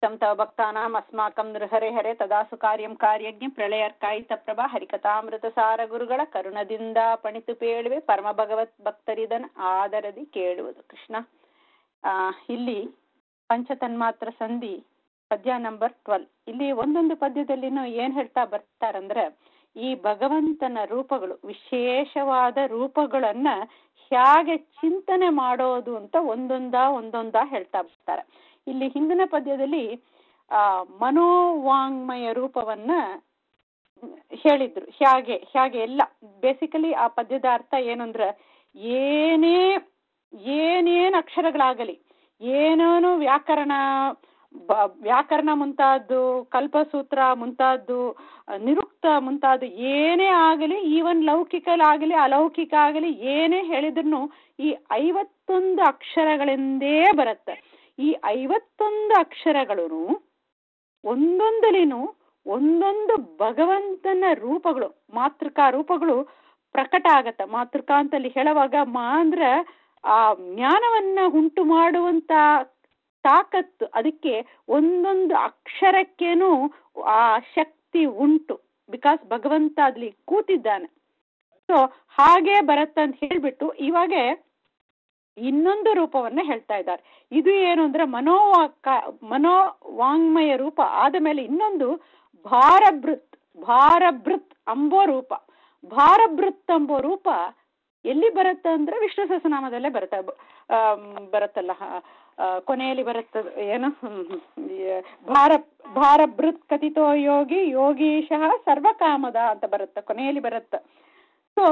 तं तव भक्तानाम् अस्माकं ನೃಹರೆ ಹರೆ ತದಾಸು ಕಾರ್ಯಂ ಕಾರ್ಯಜ್ಞ ಪ್ರಳಯರ್ಕಾಯಿತ ಪ್ರಭಾ ಹರಿಕಥಾಮೃತಸಾರ ಗುರುಗಳ ಕರುಣದಿಂದ ಪಣಿತು ಪೇಳುವೆ ಪರಮ ಭಗವತ್ ಭಕ್ತರಿದನ್ ಆದರದಿ ಕೇಳುವುದು ಕೃಷ್ಣ ಆ, ಇಲ್ಲಿ ಪಂಚತನ್ಮಾತ್ರ ಸಂಧಿ ಪದ್ಯ ನಂಬರ್ ಟ್ವೆಲ್ ಇಲ್ಲಿ ಒಂದೊಂದು ಪದ್ಯದಲ್ಲಿನೂ ಏನ್ ಹೇಳ್ತಾ ಬರ್ತಾರಂದ್ರೆ ಈ ಭಗವಂತನ ರೂಪಗಳು ವಿಶೇಷವಾದ ರೂಪಗಳನ್ನ ಹೇಗೆ ಚಿಂತನೆ ಮಾಡೋದು ಅಂತ ಒಂದೊಂದ ಒಂದೊಂದ ಹೇಳ್ತಾ ಬರ್ತಾರೆ ಇಲ್ಲಿ ಹಿಂದಿನ ಪದ್ಯದಲ್ಲಿ ಆ ಮನೋವಾಂಗ್ಮಯ ರೂಪವನ್ನ ಹೇಳಿದ್ರು ಹೇಗೆ ಹೇಗೆ ಎಲ್ಲ ಬೇಸಿಕಲಿ ಆ ಪದ್ಯದ ಅರ್ಥ ಏನಂದ್ರ ಏನೇ ಏನೇನ್ ಅಕ್ಷರಗಳಾಗಲಿ ಏನೇನು ವ್ಯಾಕರಣ ಬ- ವ್ಯಾಕರಣ ಮುಂತಾದ್ದು ಕಲ್ಪಸೂತ್ರ ಮುಂತಾದ್ದು ಅಹ್, ನಿರುಕ್ತ ಮುಂತಾದ್ದು ಏನೇ ಆಗಲಿ ಈವನ್ ಲೌಕಿಕಲಾಗಲಿ ಅಲೌಕಿಕ ಆಗಲಿ ಏನೇ ಹೇಳಿದ್ರು ಈ ಐವತ್ತೊಂದು ಅಕ್ಷರಗಳಿಂದೇ ಬರುತ್ತೆ ಈ ಐವತ್ತೊಂದು ಅಕ್ಷರಗಳು ಒಂದೊಂದಲಿನೂ ಒಂದೊಂದು ಭಗವಂತನ ರೂಪಗಳು ಮಾತೃಕಾ ರೂಪಗಳು ಪ್ರಕಟ ಆಗತ್ತ ಮಾತೃಕಾ ಅಂತಲ್ಲಿ ಹೇಳುವಾಗ ಮಾ ಅಂದ್ರ ಆ ಜ್ಞಾನವನ್ನ ಉಂಟು ಮಾಡುವಂತ ತಾಕತ್ತು ಅದಕ್ಕೆ ಒಂದೊಂದು ಅಕ್ಷರಕ್ಕೇನು ಆ ಶಕ್ತಿ ಉಂಟು ಬಿಕಾಸ್ ಭಗವಂತ ಅಲ್ಲಿ ಕೂತಿದ್ದಾನೆ ಸೊ ಹಾಗೆ ಬರತ್ತಂತ ಹೇಳ್ಬಿಟ್ಟು ಇವಾಗ ಇನ್ನೊಂದು ರೂಪವನ್ನ ಹೇಳ್ತಾ ಇದ್ದಾರೆ ಇದು ಏನು ಅಂದ್ರೆ ಮನೋವಾಕ ಮನೋವಾಂಗ್ಮಯ ರೂಪ ಆದ ಮೇಲೆ ಇನ್ನೊಂದು ಭಾರಭೃತ್ ಭಾರಭೃತ್ ಅಂಬೋ ರೂಪ ಭಾರಭೃತ್ ಅಂಬೋ ರೂಪ ಎಲ್ಲಿ ಬರುತ್ತೆ ಅಂದ್ರೆ ವಿಷ್ಣು ಸಹಸ್ರನಾಮದಲ್ಲೇ ಬರುತ್ತೆ ಬ- ಆಮ್, ಬರುತ್ತಲ್ಲ ಆ, ಆ, ಕೊನೆಯಲ್ಲಿ ಬರುತ್ತೆ ಏನು ಹ್ಮ್, ಹ್ಮ್, ಈ ಭಾರ ಭಾರಭೃತ್ ಕಥಿತೋ ಯೋಗಿ ಯೋಗೀಶಃ ಸರ್ವಕಾಮದ ಅಂತ ಬರುತ್ತೆ ಕೊನೆಯಲ್ಲಿ ಬರುತ್ತೆ ಸೊ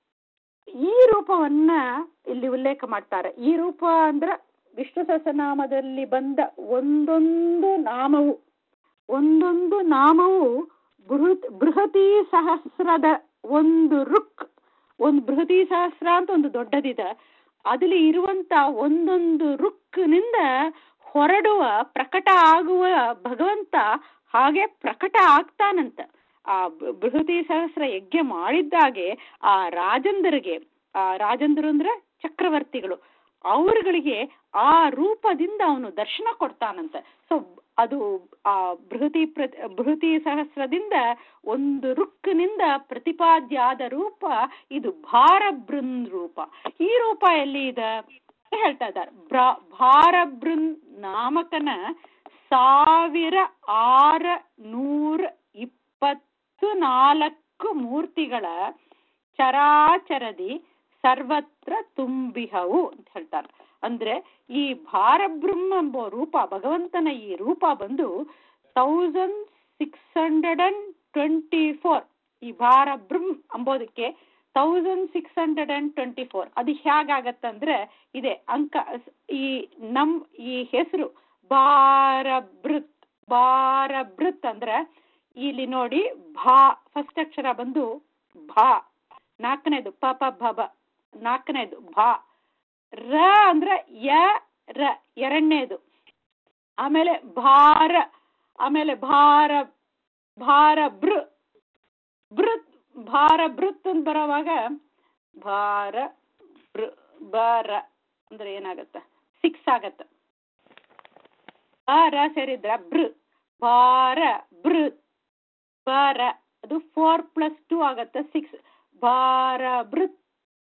ಈ ರೂಪವನ್ನ ಇಲ್ಲಿ ಉಲ್ಲೇಖ ಮಾಡ್ತಾರೆ ಈ ರೂಪ ಅಂದ್ರೆ ವಿಷ್ಣು ಸಹಸ್ರನಾಮದಲ್ಲಿ ಬಂದ ಒಂದೊಂದು ನಾಮವು ಒಂದೊಂದು ನಾಮವು ಬೃಹತ್ ಬೃಹತಿ ಸಹಸ್ರದ ಒಂದು ರುಕ್ ಒಂದು ಬೃಹತಿ ಸಹಸ್ರ ಅಂತ ಒಂದು ದೊಡ್ಡದಿದೆ ಅದಲ್ಲಿ ಇರುವಂತ ಒಂದೊಂದು ರುಕ್ನಿಂದ ಹೊರಡುವ ಪ್ರಕಟ ಆಗುವ ಭಗವಂತ ಹಾಗೆ ಪ್ರಕಟ ಆಗ್ತಾನಂತ ಆ ಬ- ಬೃಹತಿ ಸಹಸ್ರ ಯಜ್ಞ ಮಾಡಿದ್ದಾಗೆ ಆ ರಾಜಂದರಿಗೆ ಆ ರಾಜಂದರು ಅಂದ್ರೆ ಚಕ್ರವರ್ತಿಗಳು ಅವರುಗಳಿಗೆ ಆ ರೂಪದಿಂದ ಅವನು ದರ್ಶನ ಕೊಡ್ತಾನಂತ ಸೊ ಅದು ಆ ಬೃಹತಿ ಪ್ರ ಬೃಹತಿ ಸಹಸ್ರದಿಂದ ಒಂದು ರುಕ್ನಿಂದ ಪ್ರತಿಪಾದ್ಯ ಆದ ರೂಪ ಇದು ಭಾರಬೃನ್ ರೂಪ ಈ ರೂಪ ಎಲ್ಲಿ ಇದೆ ಅಂತ ಹೇಳ್ತಾ ಇದ್ದಾರೆ ಬ್ರ- ಭಾರಬೃನ್ ನಾಮಕನ ಸಾವಿರ ಆರ ನೂರ ಇಪ್ಪತ್ತು ನಾಲ್ಕು ಮೂರ್ತಿಗಳ ಚರಾಚರದಿ ಸರ್ವತ್ರ ತುಂಬಿಹವು ಅಂತ ಹೇಳ್ತಾರೆ ಅಂದ್ರೆ ಈ ಭಾರಬ್ರಹ್ಮ ಎಂಬ ರೂಪ ಭಗವಂತನ ಈ ರೂಪ ಬಂದು thousand six hundred and twenty four ಈ ಭಾರಬ್ರಹ್ಮ ಅಂಬೋದಕ್ಕೆ thousand six hundred and twenty four ಅದು ಹೇಗಾಗತ್ತಂದ್ರೆ ಇದೆ ಅಂಕ ಈ ನಮ್ ಈ ಹೆಸರು ಭಾರಭೃತ್ ಭಾರಭೃತ್ ಅಂದ್ರೆ ಇಲ್ಲಿ ನೋಡಿ ಭಾ ಫಸ್ಟ್ ಅಕ್ಷರ ಬಂದು ಭಾ ನಾಲ್ಕನೇದು ಪ ಪ ಭ ಬ ನಾಲ್ಕನೇದು ಭಾ ರ ಅಂದ್ರೆ ಯ ರ ಎರಡನೇದು ಆಮೇಲೆ ಭಾರ ಆಮೇಲೆ ಭಾರ ಭಾರ ಬೃ ಬೃತ್ ಭಾರ ಬೃತ್ ಅಂತ ಬರೋವಾಗ ಭಾರ ಬೃ ಬರ ಅಂದ್ರೆ ಏನಾಗತ್ತ ಸಿಕ್ಸ್ ಆಗತ್ತ ಭಾರ ಸೇರಿದ್ರ ಬೃ ಭಾರ ಬೃತ್ ಭಾರ ಅದು ಫೋರ್ ಪ್ಲಸ್ ಟೂ ಆಗತ್ತೆ ಸಿಕ್ಸ್ ಭಾರ ಬೃತ್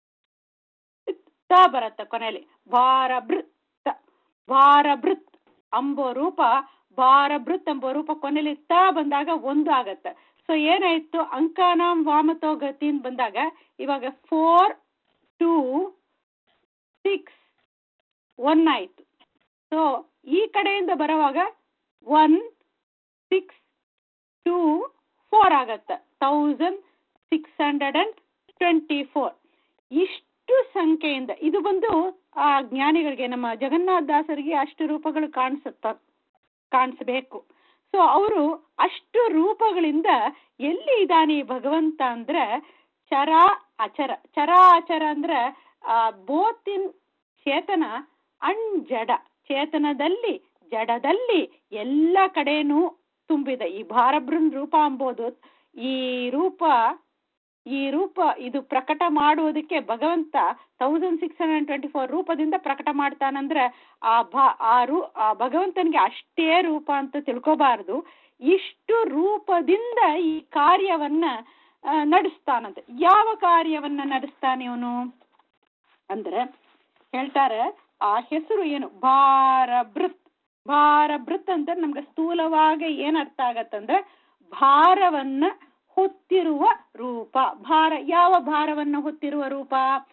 ತ ಬರುತ್ತೆ ಕೊನೆಯಲ್ಲಿ ಭಾರ ಬೃತ್ ಭಾರ ಬೃತ್ ಅಂಬೋ ರೂಪ ಭಾರ ಬೃತ್ ಎಂಬೋ ರೂಪ ಕೊನೆಯಲ್ಲಿ ತ ಬಂದಾಗ ಒಂದು ಆಗತ್ತೆ ಸೊ ಏನಾಯ್ತು ಅಂಕಾನಾಂ ವಾಮತೋ ಗತಿ ಅಂತ ಬಂದಾಗ ಇವಾಗ ಫೋರ್ ಟೂ ಸಿಕ್ಸ್ ಒನ್ ಆಯ್ತು ಸೊ ಈ ಕಡೆಯಿಂದ ಬರುವಾಗ ಒನ್ ಸಿಕ್ಸ್ ಟೂ ಫೋರ್ ಆಗತ್ತೆ thousand six hundred and twenty four ಇಷ್ಟು ಸಂಖ್ಯೆಯಿಂದ ಇದು ಬಂದು ಆ ಜ್ಞಾನಿಗಳಿಗೆ ನಮ್ಮ ಜಗನ್ನಾಥ ದಾಸರಿಗೆ ಅಷ್ಟು ರೂಪಗಳು ಕಾಣಿಸುತ್ತ ಕಾಣಿಸ್ಬೇಕು ಸೊ ಅವರು ಅಷ್ಟು ರೂಪಗಳಿಂದ ಎಲ್ಲಿ ಇದ್ದಾನೆ ಈ ಭಗವಂತ ಅಂದ್ರೆ ಚರ ಅಚರ ಚರ ಅಚರ ಅಂದ್ರೆ ಬೋತ್ ಇನ್ ಚೇತನ ಅಂಡ್ ಜಡ ಚೇತನದಲ್ಲಿ ಜಡದಲ್ಲಿ ಎಲ್ಲ ಕಡೆನೂ ತುಂಬಿದೆ ಈ ಭಾರಬ್ರನ್ ರೂಪ ಅಂಬೋದು ಈ ರೂಪ ಈ ರೂಪ ಇದು ಪ್ರಕಟ ಮಾಡುವುದಕ್ಕೆ ಭಗವಂತ thousand six hundred twenty four ರೂಪದಿಂದ ಪ್ರಕಟ ಮಾಡ್ತಾನಂದ್ರೆ ಆ ಭ ಆ ರೂ ಆ ಭಗವಂತನಿಗೆ ಅಷ್ಟೇ ರೂಪ ಅಂತ ತಿಳ್ಕೋಬಾರದು ಇಷ್ಟು ರೂಪದಿಂದ ಈ ಕಾರ್ಯವನ್ನ ಆ, ನಡೆಸ್ತಾನಂತೆ ಯಾವ ಕಾರ್ಯವನ್ನ ನಡೆಸ್ತಾನೆ ಇವನು ಅಂದ್ರೆ ಹೇಳ್ತಾರೆ ಆ ಹೆಸರು ಏನು ಭಾರಭೃತ್ ಭಾರಭೃತ್ ಅಂತ ನಮ್ಗೆ ಸ್ಥೂಲವಾಗಿ ಏನ್ ಅರ್ಥ ಆಗತ್ತಂದ್ರೆ ಭಾರವನ್ನ ಹೊತ್ತಿರುವ ರೂಪ ಭಾರ ಯಾವ ಭಾರವನ್ನ ಹೊತ್ತಿರುವ ರೂಪ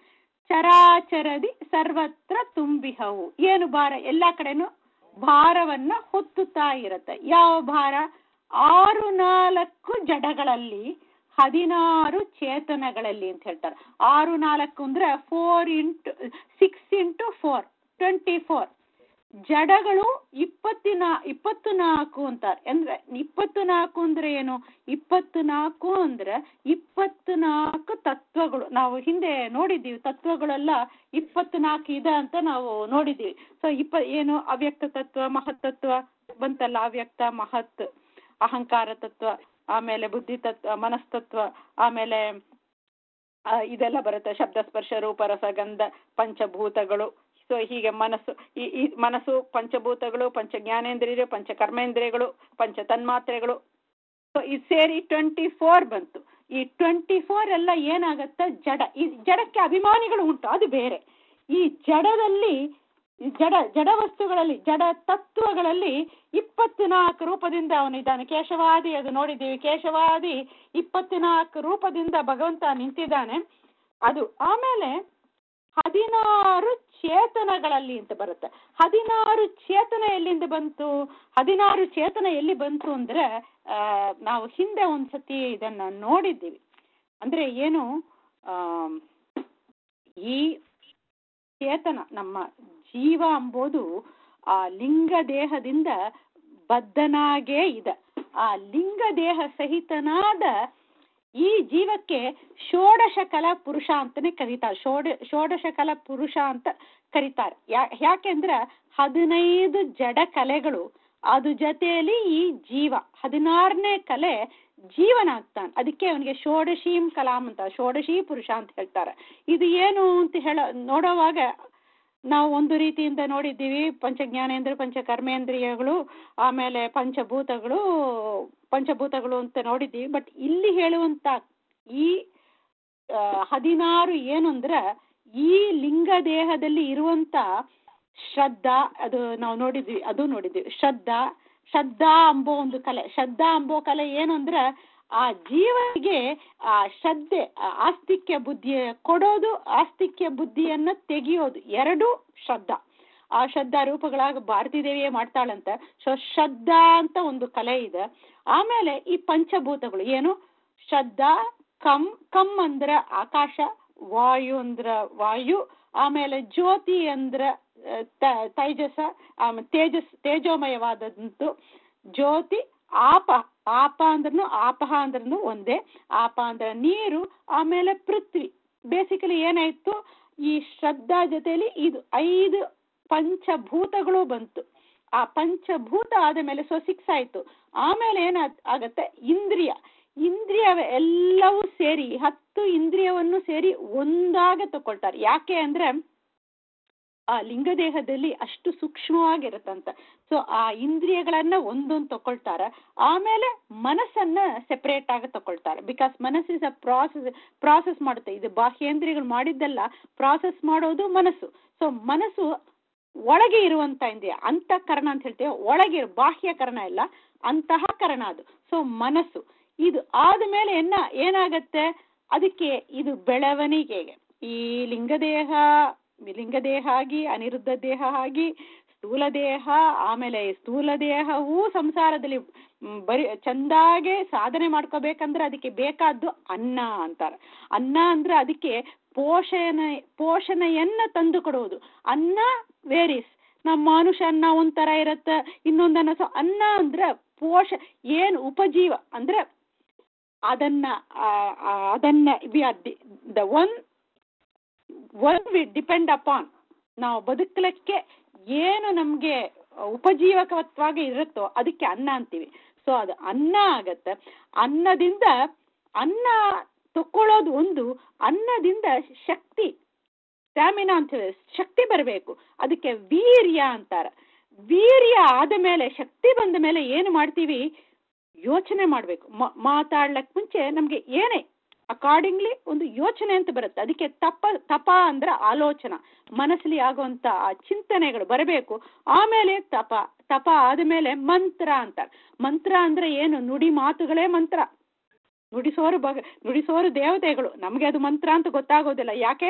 ಚರಾಚರದಿ ಸರ್ವತ್ರ ತುಂಬಿಹವು ಏನು ಭಾರ ಎಲ್ಲಾ ಕಡೆನೂ ಭಾರವನ್ನ ಹೊತ್ತುತ್ತಾ ಇರತ್ತೆ ಯಾವ ಭಾರ ಆರು ನಾಲ್ಕು ಜಡಗಳಲ್ಲಿ ಹದಿನಾರು ಚೇತನಗಳಲ್ಲಿ ಅಂತ ಹೇಳ್ತಾರೆ ಆರು ನಾಲ್ಕು ಅಂದ್ರೆ four into six into four twenty four ಜಡಗಳು ಇಪ್ಪತ್ತಿನ ಇಪ್ಪತ್ತು ನಾಲ್ಕು ಅಂತಾರೆ ಅಂದ್ರೆ ಇಪ್ಪತ್ತು ನಾಲ್ಕು ಅಂದ್ರೆ ಏನು ಇಪ್ಪತ್ತು ನಾಲ್ಕು ಅಂದ್ರೆ ಇಪ್ಪತ್ತು ನಾಲ್ಕು ತತ್ವಗಳು ನಾವು ಹಿಂದೆ ನೋಡಿದ್ದೀವಿ ತತ್ವಗಳೆಲ್ಲ ಇಪ್ಪತ್ತು ನಾಲ್ಕು ಇದೆ ಅಂತ ನಾವು ನೋಡಿದ್ದೀವಿ ಸೊ ಇಪ್ಪ ಏನು ಅವ್ಯಕ್ತ ತತ್ವ ಮಹತ್ತತ್ವ ಬಂತಲ್ಲ ಅವ್ಯಕ್ತ ಮಹತ್ ಅಹಂಕಾರ ತತ್ವ ಆಮೇಲೆ ಬುದ್ಧಿ ತತ್ವ ಮನಸ್ತತ್ವ ಆಮೇಲೆ ಆ, ಇದೆಲ್ಲ ಬರುತ್ತೆ ಶಬ್ದ ಸ್ಪರ್ಶ ರೂಪ ರಸ ಗಂಧ ಪಂಚಭೂತಗಳು ಸೊ ಹೀಗೆ ಮನಸ್ಸು ಈ ಈ ಮನಸ್ಸು ಪಂಚಭೂತಗಳು ಪಂಚ ಜ್ಞಾನೇಂದ್ರಿಯರು ಪಂಚ ಕರ್ಮೇಂದ್ರಿಯಗಳು ಪಂಚ ತನ್ಮಾತ್ರೆಗಳು ಸೊ ಇದು ಸೇರಿ ಟ್ವೆಂಟಿ ಫೋರ್ ಬಂತು ಈ ಟ್ವೆಂಟಿ ಫೋರ್ ಎಲ್ಲ ಏನಾಗತ್ತ ಜಡ ಈ ಜಡಕ್ಕೆ ಅಭಿಮಾನಿಗಳು ಉಂಟು ಅದು ಬೇರೆ ಈ ಜಡದಲ್ಲಿ ಈ ಜಡ ಜಡ ವಸ್ತುಗಳಲ್ಲಿ ಜಡ ತತ್ವಗಳಲ್ಲಿ ಇಪ್ಪತ್ನಾಲ್ಕು ರೂಪದಿಂದ ಅವನಿದ್ದಾನೆ ಕೇಶವಾದಿ ಅದು ನೋಡಿದ್ದೀವಿ ಕೇಶವಾದಿ ಇಪ್ಪತ್ನಾಲ್ಕು ರೂಪದಿಂದ ಭಗವಂತ ನಿಂತಿದ್ದಾನೆ ಅದು ಆಮೇಲೆ ಹದಿನಾರು ಚೇತನಗಳಲ್ಲಿ ಅಂತ ಬರುತ್ತೆ ಹದಿನಾರು ಚೇತನ ಎಲ್ಲಿಂದ ಬಂತು ಹದಿನಾರು ಚೇತನ ಎಲ್ಲಿ ಬಂತು ಅಂದ್ರೆ ಆ, ನಾವು ಹಿಂದೆ ಒಂದ್ಸತಿ ಇದನ್ನ ನೋಡಿದ್ದೀವಿ ಅಂದ್ರೆ ಏನು ಆ ಈ ಚೇತನ ನಮ್ಮ ಜೀವ ಎಂಬುದು ಆ ಲಿಂಗ ದೇಹದಿಂದ ಬದ್ಧನಾಗೇ ಇದೆ ಆ ಲಿಂಗ ದೇಹ ಸಹಿತನಾದ ಈ ಜೀವಕ್ಕೆ ಷೋಡಶ ಕಲಾ ಪುರುಷ ಅಂತಾನೆ ಕರೀತಾರೆ ಷೋಡ ಷೋಡಶ ಕಲಾ ಪುರುಷ ಅಂತ ಕರೀತಾರೆ ಯಾ ಯಾಕೆಂದ್ರೆ ಹದಿನೈದು ಜಡ ಕಲೆಗಳು ಅದು ಜೊತೆಯಲ್ಲಿ ಈ ಜೀವ ಹದಿನಾರನೇ ಕಲೆ ಜೀವನ ಆಗ್ತಾನೆ ಅದಕ್ಕೆ ಅವನಿಗೆ ಷೋಡಶೀಂ ಕಲಾಂ ಅಂತ ಷೋಡಶಿ ಪುರುಷ ಅಂತ ಹೇಳ್ತಾರೆ ಇದು ಏನು ಅಂತ ಹೇಳ ನೋಡುವಾಗ ನಾವು ಒಂದು ರೀತಿಯಿಂದ ನೋಡಿದ್ದೀವಿ ಪಂಚ ಜ್ಞಾನೇಂದ್ರ ಪಂಚ ಕರ್ಮೇಂದ್ರಿಯಗಳು ಆಮೇಲೆ ಪಂಚಭೂತಗಳು ಪಂಚಭೂತಗಳು ಅಂತ ನೋಡಿದ್ದೀವಿ ಬಟ್ ಇಲ್ಲಿ ಹೇಳುವಂತ ಈ ಆ, ಹದಿನಾರು ಏನು ಅಂದ್ರೆ ಈ ಲಿಂಗ ದೇಹದಲ್ಲಿ ಇರುವಂತ ಶ್ರದ್ಧಾ ಅದು ನಾವು ನೋಡಿದ್ವಿ ಅದು ನೋಡಿದ್ವಿ ಶ್ರದ್ಧಾ ಶ್ರದ್ಧಾ ಅಂಬೋ ಒಂದು ಕಲೆ ಶ್ರದ್ಧಾ ಅಂಬೋ ಕಲೆ ಏನು ಅಂದ್ರೆ ಆ ಜೀವನಿಗೆ ಆ ಶ್ರದ್ಧೆ ಆ ಆಸ್ತಿಕ್ಯ ಬುದ್ಧಿ ಕೊಡೋದು ಆಸ್ತಿಕ್ಯ ಬುದ್ಧಿಯನ್ನ ತೆಗೆಯೋದು ಎರಡು ಶ್ರದ್ಧಾ ಆ ಶ್ರದ್ಧಾ ರೂಪಗಳಾಗ ಭಾರತೀ ದೇವಿಯೇ ಮಾಡ್ತಾಳಂತ ಸೊ ಶ್ರದ್ಧಾ ಅಂತ ಒಂದು ಕಲೆ ಇದೆ ಆಮೇಲೆ ಈ ಪಂಚಭೂತಗಳು ಏನು ಶ್ರದ್ಧಾ ಕಮ್ ಕಮ್ ಅಂದ್ರ ಆಕಾಶ ವಾಯು ಅಂದ್ರ ವಾಯು ಆಮೇಲೆ ಜ್ಯೋತಿ ಅಂದ್ರ ಆ, ತ- ತೈಜಸ ಆಮೇಲೆ ತೇಜಸ್ ತೇಜೋಮಯವಾದಂತು ಜ್ಯೋತಿ ಆಪ ಆಪ ಅಂದ್ರೂ ಆಪಹ ಅಂದ್ರೂ ಒಂದೇ ಆಪ ಅಂದ್ರೆ ನೀರು ಆಮೇಲೆ ಪೃಥ್ವಿ ಬೇಸಿಕಲಿ ಏನಾಯ್ತು ಈ ಶ್ರದ್ಧಾ ಜೊತೆಲಿ ಇದು ಐದು ಪಂಚಭೂತಗಳು ಬಂತು ಆ ಪಂಚಭೂತ ಆದ ಮೇಲೆ ಸೊ ಸಿಕ್ಸ್ ಆಯ್ತು ಆಮೇಲೆ ಏನ ಆಗತ್ತೆ ಇಂದ್ರಿಯ ಇಂದ್ರಿಯ ಎಲ್ಲವೂ ಸೇರಿ ಹತ್ತು ಇಂದ್ರಿಯವನ್ನು ಸೇರಿ ಒಂದಾಗ ತಕೊಳ್ತಾರೆ ಯಾಕೆ ಅಂದ್ರೆ ಆ ಲಿಂಗದೇಹದಲ್ಲಿ ಅಷ್ಟು ಸೂಕ್ಷ್ಮವಾಗಿರುತ್ತಂತ ಸೊ ಆ ಇಂದ್ರಿಯಗಳನ್ನ ಒಂದೊಂದು ತಕೊಳ್ತಾರೆ ಆಮೇಲೆ ಮನಸ್ಸನ್ನ ಸೆಪರೇಟ್ ಆಗಿ ತಕೊಳ್ತಾರೆ ಬಿಕಾಸ್ ಮನಸ್ಸು ಇಸ್ ಅ ಪ್ರಾಸೆಸ್ ಪ್ರಾಸೆಸ್ ಮಾಡುತ್ತೆ ಇದು ಬಾಹ್ಯೇಂದ್ರಿಯಗಳು ಮಾಡಿದ್ದೆಲ್ಲ ಪ್ರಾಸೆಸ್ ಮಾಡೋದು ಮನಸ್ಸು ಸೊ ಮನಸ್ಸು ಒಳಗೆ ಇರುವಂತ ಇಂದ್ರಿಯ ಅಂತಃಕರಣ ಅಂತ ಹೇಳ್ತೇವೆ ಒಳಗೆ ಇರು- ಬಾಹ್ಯಕರಣ ಇಲ್ಲ ಅಂತಃಕರಣ ಅದು ಸೊ ಮನಸ್ಸು ಇದು ಆದ್ಮೇಲೆ ಎನ್ನ ಏನಾಗತ್ತೆ ಅದಕ್ಕೆ ಇದು ಬೆಳವಣಿಗೆಗೆ ಈ ಲಿಂಗದೇಹ ಲಿಂಗದೇಹ ಆಗಿ ಅನಿರುದ್ಧ ದೇಹ ಆಗಿ ಸ್ಥೂಲ ದೇಹ ಆಮೇಲೆ ಸ್ಥೂಲ ದೇಹವೂ ಸಂಸಾರದಲ್ಲಿ ಮ್, ಬರೀ ಚಂದಾಗೆ ಸಾಧನೆ ಮಾಡ್ಕೋಬೇಕಂದ್ರೆ ಅದಕ್ಕೆ ಬೇಕಾದ್ದು ಅನ್ನ ಅಂತಾರೆ ಅನ್ನ ಅಂದ್ರೆ ಅದಕ್ಕೆ ಪೋಷಣ ಪೋಷಣೆಯನ್ನ ತಂದು ಕೊಡುವುದು ಅನ್ನ ವೇರೀಸ್ ನಮ್ಮ ಮಾನುಷ ಅನ್ನ ಒಂಥರ ಇರತ್ತ ಇನ್ನೊಂದನ್ನ ಸೊ ಅನ್ನ ಅಂದ್ರೆ ಪೋಷ ಏನು ಉಪಜೀವ ಅಂದ್ರೆ ಅದನ್ನ ಆ, ಆ, ಅದನ್ನ we are the one one we depend upon ನಾವು ಬದುಕಲಿಕ್ಕೆ ಏನು ನಮಗೆ ಉಪಜೀವಕತ್ವಾಗಿ ಇರುತ್ತೋ ಅದಕ್ಕೆ ಅನ್ನ ಅಂತೀವಿ ಸೊ ಅದು ಅನ್ನ ಆಗತ್ತೆ ಅನ್ನದಿಂದ ಅನ್ನ ತಕ್ಕೊಳ್ಳೋದು ಒಂದು ಅನ್ನದಿಂದ ಶಕ್ತಿ ಸ್ಟ್ಯಾಮಿನಾ ಅಂತ ಹೇಳಿ ಶಕ್ತಿ ಬರಬೇಕು ಅದಕ್ಕೆ ವೀರ್ಯ ಅಂತಾರ ವೀರ್ಯ ಆದ ಮೇಲೆ ಶಕ್ತಿ ಬಂದ ಮೇಲೆ ಏನು ಮಾಡ್ತೀವಿ ಯೋಚನೆ ಮಾಡಬೇಕು ಮಾತಾಡ್ಲಕ್ ಮುಂಚೆ ನಮಗೆ ಏನೇ ಅಕಾರ್ಡಿಂಗ್ಲಿ ಒಂದು ಯೋಚನೆ ಅಂತ ಬರುತ್ತೆ ಅದಕ್ಕೆ ತಪ ತಪ ಅಂದ್ರೆ ಆಲೋಚನ ಮನಸ್ಸಲ್ಲಿ ಆಗುವಂತ ಆ ಚಿಂತನೆಗಳು ಬರಬೇಕು ಆಮೇಲೆ ತಪ ತಪ ಆದಮೇಲೆ ಮಂತ್ರ ಅಂತಾರೆ ಮಂತ್ರ ಅಂದ್ರೆ ಏನು ನುಡಿ ಮಾತುಗಳೇ ಮಂತ್ರ ನುಡಿಸೋರು ಬಗ ನುಡಿಸೋರು ದೇವತೆಗಳು ನಮಗೆ ಅದು ಮಂತ್ರ ಅಂತ ಗೊತ್ತಾಗೋದಿಲ್ಲ ಯಾಕೆ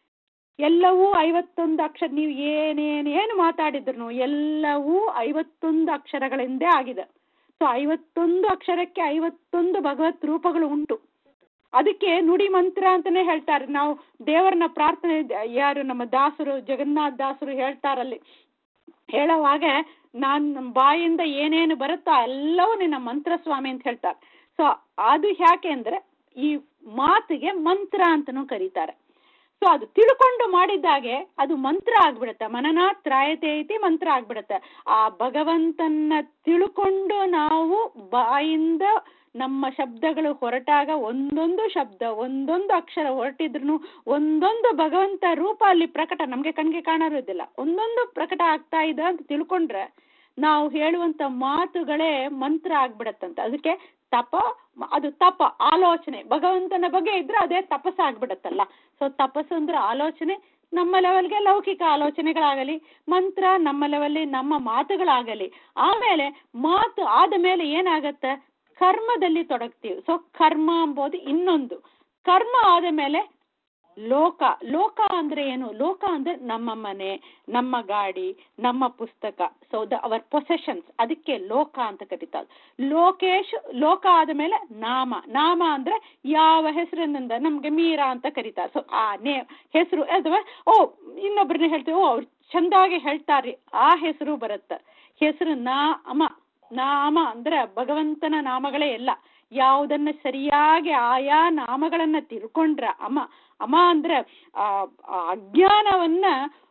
ಎಲ್ಲವೂ ಐವತ್ತೊಂದು ಅಕ್ಷರ ನೀವು ಏನೇನೇನು ಮಾತಾಡಿದ್ರು ಎಲ್ಲವೂ ಐವತ್ತೊಂದು ಅಕ್ಷರಗಳಿಂದೇ ಆಗಿದೆ ಸೊ ಐವತ್ತೊಂದು ಅಕ್ಷರಕ್ಕೆ ಐವತ್ತೊಂದು ಭಗವತ್ ರೂಪಗಳು ಉಂಟು ಅದಕ್ಕೆ ನುಡಿ ಮಂತ್ರ ಅಂತಾನೆ ಹೇಳ್ತಾರೆ ನಾವು ದೇವರನ್ನ ಪ್ರಾರ್ಥನೆ ಯಾರು ನಮ್ಮ ದಾಸರು ಜಗನ್ನಾಥ್ ದಾಸರು ಹೇಳ್ತಾರಲ್ಲಿ ಹೇಳೋವಾಗ ನಾನು ನಮ್ಮ ಬಾಯಿಂದ ಏನೇನು ಬರುತ್ತೋ ಎಲ್ಲವೂ ನಿನ್ನ ಮಂತ್ರ ಸ್ವಾಮಿ ಅಂತ ಹೇಳ್ತಾರೆ ಸೊ ಅದು ಯಾಕೆ ಅಂದ್ರೆ ಈ ಮಾತಿಗೆ ಮಂತ್ರ ಅಂತನೂ ಕರೀತಾರೆ ಸೊ ಅದು ತಿಳ್ಕೊಂಡು ಮಾಡಿದ್ದಾಗೆ ಅದು ಮಂತ್ರ ಆಗ್ಬಿಡುತ್ತೆ ಮನನ ತ್ರಾಯತೆ ಐತಿ ಮಂತ್ರ ಆಗ್ಬಿಡುತ್ತೆ ಆ ಭಗವಂತನ ತಿಳ್ಕೊಂಡು ನಾವು ಬಾಯಿಂದ ನಮ್ಮ ಶಬ್ದಗಳು ಹೊರಟಾಗ ಒಂದೊಂದು ಶಬ್ದ ಒಂದೊಂದು ಅಕ್ಷರ ಹೊರಟಿದ್ರು ಒಂದೊಂದು ಭಗವಂತ ರೂಪ ಅಲ್ಲಿ ಪ್ರಕಟ ನಮಗೆ ಕಣ್ಗೆ ಕಾಣಿರೋದಿಲ್ಲ ಒಂದೊಂದು ಪ್ರಕಟ ಆಗ್ತಾ ಇದೆ ಅಂತ ತಿಳ್ಕೊಂಡ್ರೆ ನಾವು ಹೇಳುವಂತ ಮಾತುಗಳೇ ಮಂತ್ರ ಆಗ್ಬಿಡತ್ತಂತ ಅದಕ್ಕೆ ತಪ ಅದು ತಪ ಆಲೋಚನೆ ಭಗವಂತನ ಬಗ್ಗೆ ಇದ್ರೆ ಅದೇ ತಪಸ್ಸು ಆಗ್ಬಿಡತ್ತಲ್ಲ ಸೊ ತಪಸ್ಸು ಅಂದ್ರೆ ಆಲೋಚನೆ ನಮ್ಮ ಲೆವೆಲ್ಗೆ ಲೌಕಿಕ ಆಲೋಚನೆಗಳಾಗಲಿ ಮಂತ್ರ ನಮ್ಮ ಲೆವೆಲ್ಲಿ ನಮ್ಮ ಮಾತುಗಳಾಗಲಿ ಆಮೇಲೆ ಮಾತು ಆದ ಮೇಲೆ ಏನಾಗತ್ತೆ ಕರ್ಮದಲ್ಲಿ ತೊಡಗ್ತೀವಿ ಸೊ ಕರ್ಮ ಎಂಬುದು ಇನ್ನೊಂದು ಕರ್ಮ ಆದ ಮೇಲೆ ಲೋಕ ಲೋಕ ಅಂದ್ರೆ ಏನು ಲೋಕ ಅಂದ್ರೆ ನಮ್ಮ ಮನೆ ನಮ್ಮ ಗಾಡಿ ನಮ್ಮ ಪುಸ್ತಕ ಸೊ ದ ಅವರ್ ಪೊಸೆಷನ್ಸ್ ಅದಕ್ಕೆ ಲೋಕ ಅಂತ ಕರೀತಾರೆ ಲೋಕೇಶ್ ಲೋಕ ಆದ ಮೇಲೆ ನಾಮ ನಾಮ ಅಂದ್ರೆ ಯಾವ ಹೆಸರಿನಿಂದ ನಮ್ಗೆ ಮೀರಾ ಅಂತ ಕರೀತಾರೆ ಸೊ ಆ ನೇ ಹೆಸರು ಅಥವಾ ಓ ಇನ್ನೊಬ್ರನ್ನ ಹೇಳ್ತೀವಿ ಓ ಅವ್ರು ಚಂದಾಗಿ ಹೇಳ್ತಾರ್ರಿ ಆ ಹೆಸರು ಬರುತ್ತೆ ಹೆಸರು ನಾಮ ನಾಮ ಅಂದ್ರೆ ಭಗವಂತನ ನಾಮಗಳೇ ಎಲ್ಲ ಯಾವುದನ್ನ ಸರಿಯಾಗಿ ಆಯಾ ನಾಮಗಳನ್ನ ತಿಳ್ಕೊಂಡ್ರ ಅಮ ಅಮ ಅಂದ್ರೆ ಆ ಅಜ್ಞಾನವನ್ನ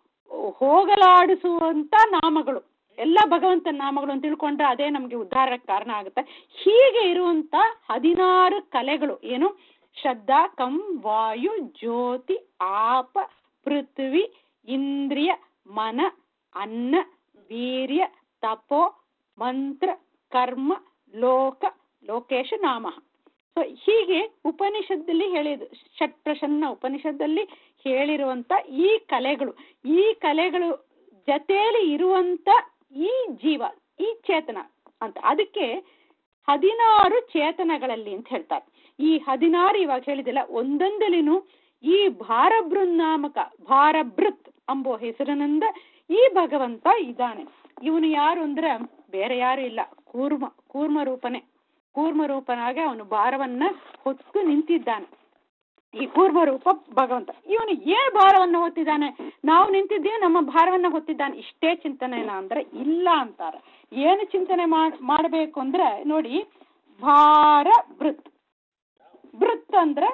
ಹೋಗಲಾಡಿಸುವಂತ ನಾಮಗಳು ಎಲ್ಲ ಭಗವಂತನ ನಾಮಗಳು ಅಂತ ತಿಳ್ಕೊಂಡ್ರೆ ಅದೇ ನಮಗೆ ಉದ್ಧಾರಕ್ಕೆ ಕಾರಣ ಆಗುತ್ತೆ ಹೀಗೆ ಇರುವಂತ ಹದಿನಾರು ಕಲೆಗಳು ಏನು ಶ್ರದ್ಧಾ ಕಂ ವಾಯು ಜ್ಯೋತಿ ಆಪ ಪೃಥ್ವಿ ಇಂದ್ರಿಯ ಮನ ಅನ್ನ ವೀರ್ಯ ತಪೋ ಮಂತ್ರ ಕರ್ಮ ಲೋಕ ಲೋಕೇಶ ನಾಮ ಸೊ ಹೀಗೆ ಉಪನಿಷತ್ತಲ್ಲಿ ಹೇಳಿದ್ದು ಷಟ್ಪ್ರಸನ್ನ ಉಪನಿಷತ್ತಲ್ಲಿ ಹೇಳಿರುವಂತ ಈ ಕಲೆಗಳು ಈ ಕಲೆಗಳು ಜೊತೆಯಲ್ಲಿ ಇರುವಂತ ಈ ಜೀವ ಈ ಚೇತನ ಅಂತ ಅದಕ್ಕೆ ಹದಿನಾರು ಚೇತನಗಳಲ್ಲಿ ಅಂತ ಹೇಳ್ತಾರೆ ಈ ಹದಿನಾರು ಇವಾಗ ಹೇಳಿದಿಲ್ಲ ಒಂದೊಂದಲಿನೂ ಈ ಭಾರಬೃನ್ನಾಮಕ ಭಾರಭೃತ್ ಅಂಬೋ ಹೆಸರಿನಿಂದ ಈ ಭಗವಂತ ಇದ್ದಾನೆ ಇವನು ಯಾರು ಅಂದ್ರೆ ಬೇರೆ ಯಾರು ಇಲ್ಲ ಕೂರ್ಮ ಕೂರ್ಮ ರೂಪನೇ ಕೂರ್ಮ ರೂಪನಾಗೆ ಅವನು ಭಾರವನ್ನ ಹೊತ್ತು ನಿಂತಿದ್ದಾನೆ ಈ ಕೂರ್ಮ ರೂಪ ಭಗವಂತ ಇವನು ಏನ್ ಭಾರವನ್ನ ಹೊತ್ತಿದ್ದಾನೆ ನಾವು ನಿಂತಿದ್ದೀವಿ ನಮ್ಮ ಭಾರವನ್ನ ಹೊತ್ತಿದ್ದಾನೆ ಇಷ್ಟೇ ಚಿಂತನೆನ ಅಂದ್ರೆ ಇಲ್ಲ ಅಂತಾರೆ ಏನು ಚಿಂತನೆ ಮಾಡಬೇಕು ಅಂದ್ರೆ ನೋಡಿ ಭಾರ ಬೃತ್ ಬೃತ್ ಅಂದ್ರೆ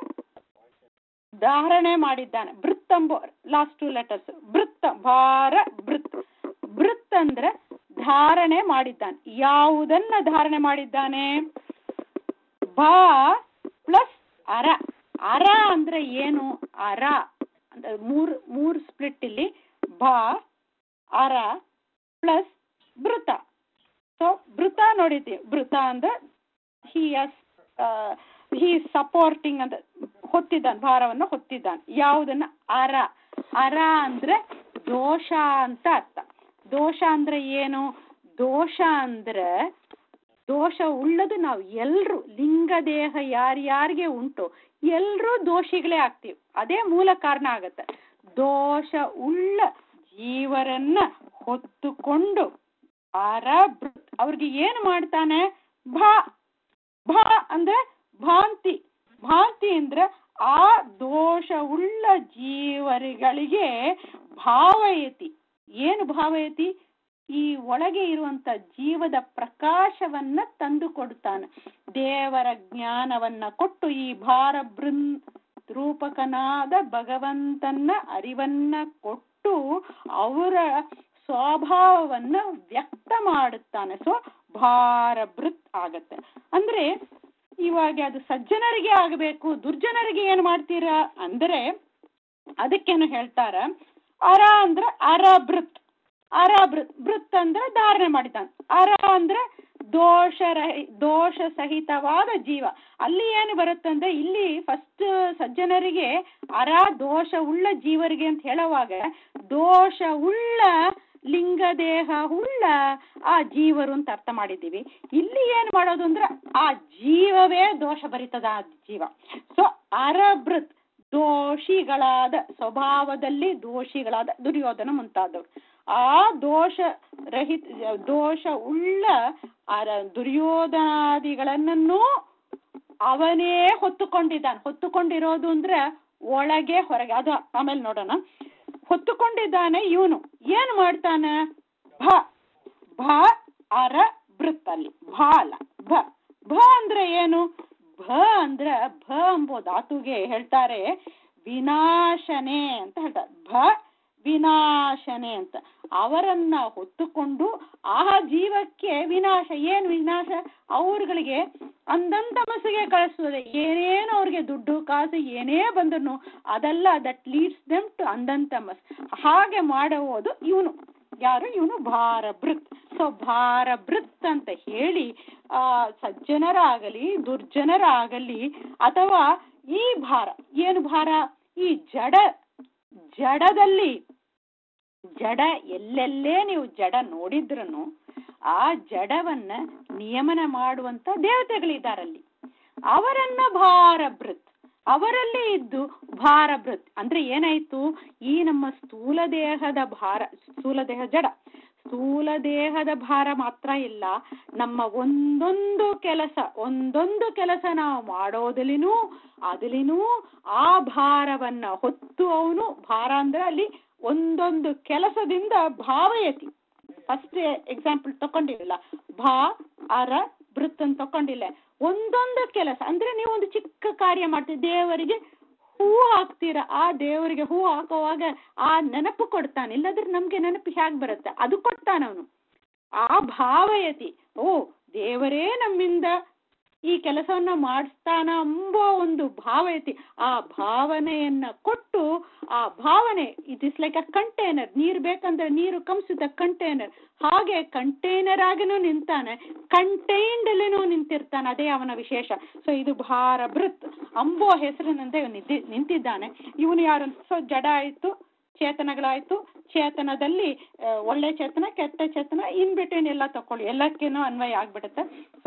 ಧಾರಣೆ ಮಾಡಿದ್ದಾನೆ ಬೃತ್ ಎಂಬ ಲಾಸ್ಟ್ ಟು ಲೆಟರ್ಸ್ ಬೃತ್ ಭಾರ ಬೃತ್ ಬೃತ್ ಅಂದ್ರೆ ಧಾರಣೆ ಮಾಡಿದ್ದಾನೆ ಯಾವುದನ್ನ ಧಾರಣೆ ಮಾಡಿದ್ದಾನೆ ಭಾ ಪ್ಲಸ್ ಅರ ಅರ ಅಂದ್ರೆ ಏನು ಅರ ಅಂದ್ರೆ ಮೂರ್ ಮೂರ್ ಸ್ಪ್ಲಿಟ್ ಇಲ್ಲಿ ಭಾ ಅರ ಪ್ಲಸ್ ಬೃತ ಸೊ ಬೃತ ನೋಡಿದ್ದೀವಿ ಬೃತ ಅಂದ್ರೆ ಹಿ ಎಸ್ ಹಿ ಸಪೋರ್ಟಿಂಗ್ ಅಂತ ಹೊತ್ತಿದ್ದಾನೆ ಭಾರವನ್ನು ಹೊತ್ತಿದ್ದಾನೆ ಯಾವುದನ್ನ ಅರ ಅರ ಅಂದ್ರೆ ದೋಷ ಅಂತ ಅರ್ಥ ದೋಷ ಅಂದ್ರೆ ಏನು ದೋಷ ಅಂದ್ರೆ ದೋಷ ಉಳ್ಳದು ನಾವು ಎಲ್ರು ಲಿಂಗ ದೇಹ ಯಾರ್ಯಾರಿಗೆ ಉಂಟು ಎಲ್ರೂ ದೋಷಿಗಳೇ ಆಗ್ತೀವಿ ಅದೇ ಮೂಲ ಕಾರಣ ಆಗತ್ತೆ ದೋಷ ಉಳ್ಳ ಜೀವರನ್ನ ಹೊತ್ತುಕೊಂಡು ಆರ ಅವ್ರಿಗೆ ಏನು ಮಾಡ್ತಾನೆ ಭಾ ಭಾ ಅಂದ್ರೆ ಭಾಂತಿ ಭಾಂತಿ ಅಂದ್ರೆ ಆ ದೋಷ ಉಳ್ಳ ಜೀವರಿಗಳಿಗೆ ಭಾವಯತಿ ಏನು ಭಾವಯತಿ ಈ ಒಳಗೆ ಇರುವಂತ ಜೀವದ ಪ್ರಕಾಶವನ್ನ ತಂದು ಕೊಡ್ತಾನೆ ದೇವರ ಜ್ಞಾನವನ್ನ ಕೊಟ್ಟು ಈ ಭಾರ ಬೃನ್ ರೂಪಕನಾದ ಭಗವಂತನ ಅರಿವನ್ನ ಕೊಟ್ಟು ಅವರ ಸ್ವಭಾವವನ್ನ ವ್ಯಕ್ತ ಮಾಡುತ್ತಾನೆ ಸೊ ಭಾರಭೃತ್ ಆಗತ್ತೆ ಅಂದ್ರೆ ಇವಾಗ ಅದು ಸಜ್ಜನರಿಗೆ ಆಗಬೇಕು ದುರ್ಜನರಿಗೆ ಏನು ಮಾಡ್ತೀರಾ ಅಂದರೆ ಅದಕ್ಕೇನು ಹೇಳ್ತಾರ ಅರ ಅಂದ್ರೆ ಅರ ಬೃತ್ ಅರ ಬೃತ್ ಬೃತ್ ಅಂದ್ರೆ ಧಾರಣೆ ಮಾಡಿದ್ದಾನೆ ಅರ ಅಂದ್ರೆ ದೋಷ ದೋಷ ಸಹಿತವಾದ ಜೀವ ಅಲ್ಲಿ ಏನು ಬರುತ್ತಂದ್ರೆ ಇಲ್ಲಿ ಫಸ್ಟ್ ಸಜ್ಜನರಿಗೆ ಅರ ದೋಷ ಉಳ್ಳ ಜೀವರಿಗೆ ಅಂತ ಹೇಳುವಾಗ ದೋಷ ಉಳ್ಳ ಲಿಂಗದೇಹ ಉಳ್ಳ ಆ ಜೀವರು ಅಂತ ಅರ್ಥ ಮಾಡಿದ್ದೀವಿ ಇಲ್ಲಿ ಏನು ಮಾಡೋದು ಅಂದ್ರೆ ಆ ಜೀವವೇ ದೋಷ ಭರಿತದ ಆ ಜೀವ ಸೊ ಅರಭೃತ್ ದೋಷಿಗಳಾದ ಸ್ವಭಾವದಲ್ಲಿ ದೋಷಿಗಳಾದ ದುರ್ಯೋಧನ ಮುಂತಾದವರು ಆ ದೋಷ ರಹಿತ ದೋಷ ಉಳ್ಳ ಅರ ದುರ್ಯೋಧನಾದಿಗಳನ್ನೂ ಅವನೇ ಹೊತ್ತುಕೊಂಡಿದ್ದಾನೆ ಹೊತ್ತುಕೊಂಡಿರೋದು ಅಂದ್ರೆ ಒಳಗೆ ಹೊರಗೆ ಅದು ಆಮೇಲೆ ನೋಡೋಣ ಹೊತ್ತುಕೊಂಡಿದ್ದಾನೆ ಇವನು ಏನು ಮಾಡ್ತಾನೆ ಭ ಭ ಅರ ಬೃತ್ ಅಲ್ಲಿ ಭ ಅಲ್ಲ ಭ ಭ ಅಂದ್ರೆ ಏನು ಭ ಅಂದ್ರೆ ಭ ಎಂಬೋ ಧಾತುಗೆ ಹೇಳ್ತಾರೆ ವಿನಾಶನೆ ಅಂತ ಹೇಳ್ತಾರೆ ಭ ವಿನಾಶನೆ ಅಂತ ಅವರನ್ನ ಹೊತ್ತುಕೊಂಡು ಆ ಜೀವಕ್ಕೆ ವಿನಾಶ ಏನು ವಿನಾಶ ಅವ್ರುಗಳಿಗೆ ಅಂದಂತ ಮಸಿಗೆ ಕಳಿಸ್ತದೆ ಏನೇನು ಅವ್ರಿಗೆ ದುಡ್ಡು ಕಾಸು ಏನೇ ಬಂದ್ರು ಅದೆಲ್ಲ ದಟ್ ಲೀಡ್ಸ್ ದೆಮ್ ಟು ಅಂದಂತ ಮಸ್ ಹಾಗೆ ಮಾಡುವುದು ಇವನು ಯಾರು ಇವನು ಭಾರಭೃತ್ ಸೊ ಭಾರಭೃತ್ ಅಂತ ಹೇಳಿ ಆ ಸಜ್ಜನರಾಗಲಿ ದುರ್ಜನರಾಗಲಿ ಅಥವಾ ಈ ಭಾರ ಏನು ಭಾರ ಈ ಜಡ ಜಡದಲ್ಲಿ ಜಡ ಎಲ್ಲೆಲ್ಲೇ ನೀವು ಜಡ ನೋಡಿದ್ರೂ ಆ ಜಡವನ್ನ ನಿಯಮನ ಮಾಡುವಂತ ದೇವತೆಗಳಿದ್ದಾರಲ್ಲಿ ಅವರನ್ನ ಭಾರಭೃತ್ ಅವರಲ್ಲಿ ಇದ್ದು ಭಾರಭೃತ್ ಅಂದ್ರೆ ಏನಾಯ್ತು ಈ ನಮ್ಮ ಸ್ಥೂಲ ದೇಹದ ಭಾರ ಸ್ಥೂಲ ದೇಹ ಜಡ ಸ್ಥೂಲ ದೇಹದ ಭಾರ ಮಾತ್ರ ಇಲ್ಲ ನಮ್ಮ ಒಂದೊಂದು ಕೆಲಸ ಒಂದೊಂದು ಕೆಲಸ ನಾವು ಮಾಡೋದಲಿನೂ ಅದಲಿನೂ ಆ ಭಾರವನ್ನ ಹೊತ್ತು ಅವನು ಭಾರ ಅಂದ್ರೆ ಅಲ್ಲಿ ಒಂದೊಂದು ಕೆಲಸದಿಂದ ಭಾವಯತಿ ಫಸ್ಟ್ ಎಕ್ಸಾಂಪಲ್ ತಕೊಂಡಿರಲಿಲ್ಲ ಭಾ ಅರ ಬೃತ್ ಅಂತ ತಕೊಂಡಿಲ್ಲ ಒಂದೊಂದು ಕೆಲಸ ಅಂದ್ರೆ ನೀವು ಒಂದು ಚಿಕ್ಕ ಕಾರ್ಯ ಮಾಡ್ತೀರಿ ದೇವರಿಗೆ ಹೂ ಹಾಕ್ತೀರ ಆ ದೇವರಿಗೆ ಹೂ ಹಾಕುವಾಗ ಆ ನೆನಪು ಕೊಡ್ತಾನೆ ಇಲ್ಲದ್ರೆ ನಮ್ಗೆ ನೆನಪು ಹೇಗೆ ಬರುತ್ತೆ ಅದು ಕೊಡ್ತಾನವನು ಆ ಭಾವಯತಿ ಓ ದೇವರೇ ನಮ್ಮಿಂದ ಈ ಕೆಲಸವನ್ನ ಮಾಡಿಸ್ತಾನ ಎಂಬ ಒಂದು ಭಾವಯತಿ ಆ ಭಾವನೆಯನ್ನ ಕೊಟ್ಟು ಆ ಭಾವನೆ it is like a container ನೀರು ಬೇಕಂದ್ರೆ ನೀರು ಕಮ್ಸ್ ದ ಕಂಟೈನರ್ ಹಾಗೆ ಕಂಟೈನರ್ ಆಗಿನೂ ನಿಂತಾನೆ ಕಂಟೈನ್ಡಲ್ಲಿನೂ ನಿಂತಿರ್ತಾನೆ ಅದೇ ಅವನ ವಿಶೇಷ ಸೊ ಇದು ಭಾರಭೃತ್ ಅಂಬೋ ಹೆಸರಿನಂತೆ ನಿಂತಿ ನಿಂತಿದ್ದಾನೆ ಇವನು ಯಾರು ಸೊ ಜಡ ಆಯಿತು ಚೇತನಗಳಾಯ್ತು ಚೇತನದಲ್ಲಿ ಒಳ್ಳೆ ಚೇತನ ಕೆಟ್ಟ ಚೇತನ ಇನ್ ಬಿಟ್ವೀನ್ ಎಲ್ಲ ತಕೊಳ್ಳಿ ಎಲ್ಲಕ್ಕೇನೋ ಅನ್ವಯ ಆಗ್ಬಿಡುತ್ತೆ ಸೊ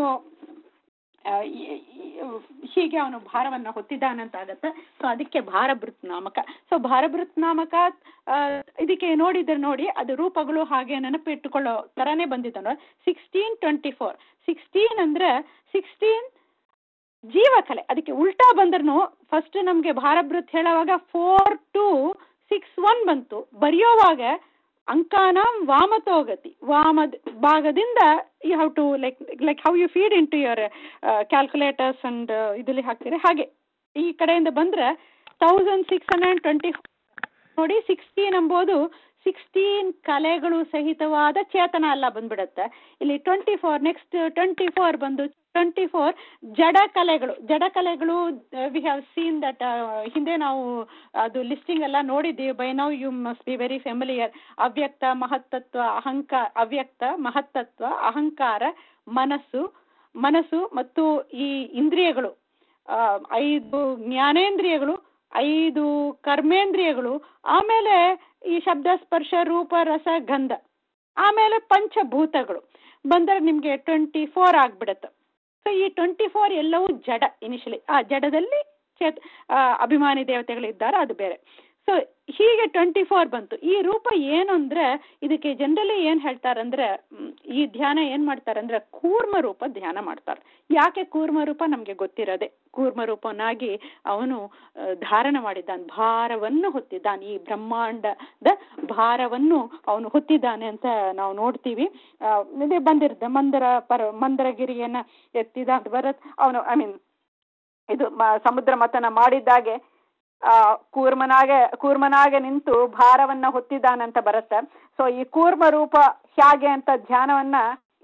ಹೀಗೆ ಅವನು ಭಾರವನ್ನು ಹೊತ್ತಿದ್ದಾನಂತ ಆಗತ್ತೆ ಸೊ ಅದಕ್ಕೆ ಭಾರಭೃತ್ ನಾಮಕ ಸೊ ಭಾರಭೃತ್ ನಾಮಕ ಇದಕ್ಕೆ ನೋಡಿದ್ರೆ ನೋಡಿ ಅದು ರೂಪಗಳು ಹಾಗೆ ನೆನಪಿಟ್ಟುಕೊಳ್ಳೋ ಥರನೇ ಬಂದಿದೆ ನೋಡಿ ಸಿಕ್ಸ್ಟೀನ್ ಟ್ವೆಂಟಿ ಫೋರ್ ಸಿಕ್ಸ್ಟೀನ್ ಅಂದ್ರೆ ಸಿಕ್ಸ್ಟೀನ್ ಜೀವಕಲೆ ಅದಕ್ಕೆ ಉಲ್ಟಾ ಬಂದ್ರೂ ಫಸ್ಟ್ ನಮಗೆ ಭಾರಭೃತ್ ಹೇಳುವಾಗ ಫೋರ್ ಟು ಸಿಕ್ಸ್ ಒನ್ ಬಂತು ಬರೆಯೋವಾಗ ಅಂಕಾನಾಂ ವಾಮತೋಗತಿ ವಾಮ ಭಾಗದಿಂದ you have to like like how you feed into your calculators and ಇದರಲ್ಲಿ ಹಾಕ್ತೀರಿ ಹಾಗೆ ಈ ಕಡೆಯಿಂದ ಬಂದರೆ ತೌಸಂಡ್ ಸಿಕ್ಸ್ ಹಂಡ್ರೆಡ್ ಟ್ವೆಂಟಿ ನೋಡಿ ಸಿಕ್ಸ್ಟೀನ್ ಎಂಬುದು ಸಿಕ್ಸ್ಟೀನ್ ಕಲೆಗಳು ಸಹಿತವಾದ ಚೇತನ ಎಲ್ಲ ಬಂದ್ಬಿಡುತ್ತೆ ಇಲ್ಲಿ twenty four next twenty four ಬಂದು ಟ್ವೆಂಟಿ ಫೋರ್ ಜಡ ಕಲೆಗಳು ಜಡ ಕಲೆಗಳು ವಿ ಹ್ಯಾವ್ ಸೀನ್ ದಟ್ ಹಿಂದೆ ನಾವು ಅದು ಲಿಸ್ಟಿಂಗ್ ಎಲ್ಲ ನೋಡಿದ್ದೀವಿ by now you must be very familiar ಅವ್ಯಕ್ತ ಮಹತ್ತತ್ವ ಅಹಂಕಾರ ಅವ್ಯಕ್ತ ಮಹತ್ತತ್ವ ಅಹಂಕಾರ ಮನಸ್ಸು ಮನಸ್ಸು ಮತ್ತು ಈ ಇಂದ್ರಿಯಗಳು ಐದು ಜ್ಞಾನೇಂದ್ರಿಯಗಳು ಐದು ಕರ್ಮೇಂದ್ರಿಯಗಳು ಆಮೇಲೆ ಈ ಶಬ್ದ ಸ್ಪರ್ಶ ರೂಪ ರಸ ಗಂಧ ಆಮೇಲೆ ಪಂಚಭೂತಗಳು ಬಂದರೆ ನಿಮಗೆ ಟ್ವೆಂಟಿ ಫೋರ್ ಆಗಿಬಿಡುತ್ತೆ ಸೊ ಈ ಟ್ವೆಂಟಿ ಫೋರ್ ಎಲ್ಲವೂ ಜಡ ಇನಿಷಿಯಲಿ ಆ ಜಡದಲ್ಲಿ ಚೇತ್ ಅಭಿಮಾನಿ ದೇವತೆಗಳಿದ್ದಾರೆ ಅದು ಬೇರೆ ಸೊ ಹೀಗೆ ಟ್ವೆಂಟಿ ಫೋರ್ ಬಂತು ಈ ರೂಪ ಏನು ಅಂದರೆ ಇದಕ್ಕೆ ಜನರಲಿ ಏನು ಹೇಳ್ತಾರಂದ್ರೆ ಈ ಧ್ಯಾನ ಏನು ಮಾಡ್ತಾರಂದ್ರೆ ಕೂರ್ಮ ರೂಪ ಧ್ಯಾನ ಮಾಡ್ತಾರೆ ಯಾಕೆ ಕೂರ್ಮ ರೂಪ ನಮಗೆ ಗೊತ್ತಿರೋದೆ ಕೂರ್ಮ ರೂಪನಾಗಿ ಅವನು ಧಾರಣ ಮಾಡಿದ್ದಾನೆ ಭಾರವನ್ನು ಹೊತ್ತಿದ್ದಾನೆ ಈ ಬ್ರಹ್ಮಾಂಡದ ಭಾರವನ್ನು ಅವನು ಹೊತ್ತಿದ್ದಾನೆ ಅಂತ ನಾವು ನೋಡ್ತೀವಿ ಇದೇ ಬಂದಿರುತ್ತೆ ಮಂದರ ಪರ ಮಂದರಗಿರಿಯನ್ನು ಎತ್ತಿದ ಅಂತ ಬರುತ್ತೆ ಅವನು ಐ ಮೀನ್ ಇದು ಸಮುದ್ರ ಮತನ ಮಾಡಿದ್ದಾಗೆ ಕೂರ್ಮನಾಗೆ ಕೂರ್ಮನಾಗೆ ನಿಂತು ಭಾರವನ್ನ ಹೊತ್ತಿದ್ದಾನಂತ ಬರುತ್ತೆ ಸೊ ಈ ಕೂರ್ಮ ರೂಪ ಹೇಗೆ ಅಂತ ಧ್ಯಾನವನ್ನ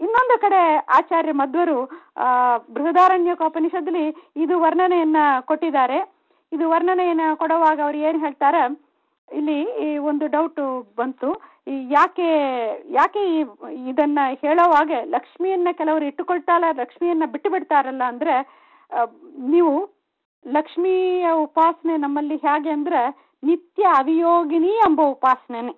ಇನ್ನೊಂದು ಕಡೆ ಆಚಾರ್ಯ ಮಧ್ವರು ಆ ಬೃಹದಾರಣ್ಯಕೋಪನಿಷತ್ತಲ್ಲಿ ಇದು ವರ್ಣನೆಯನ್ನ ಕೊಟ್ಟಿದ್ದಾರೆ ಇದು ವರ್ಣನೆಯನ್ನ ಕೊಡುವಾಗ ಅವ್ರು ಏನ್ ಹೇಳ್ತಾರೆ ಇಲ್ಲಿ ಈ ಒಂದು ಡೌಟ್ ಬಂತು ಈ ಯಾಕೆ ಯಾಕೆ ಈ ಇದನ್ನ ಹೇಳೋವಾಗ ಲಕ್ಷ್ಮಿಯನ್ನ ಕೆಲವರು ಇಟ್ಟುಕೊಳ್ತಾರ ಲಕ್ಷ್ಮಿಯನ್ನ ಬಿಟ್ಟು ಬಿಡ್ತಾರಲ್ಲ ಅಂದ್ರೆ ಆ, ನೀವು ಲಕ್ಷ್ಮಿಯ ಉಪಾಸನೆ ನಮ್ಮಲ್ಲಿ ಹೇಗೆ ಅಂದ್ರೆ ನಿತ್ಯ ಅವಿಯೋಗಿನಿ ಎಂಬ ಉಪಾಸನೆನೆ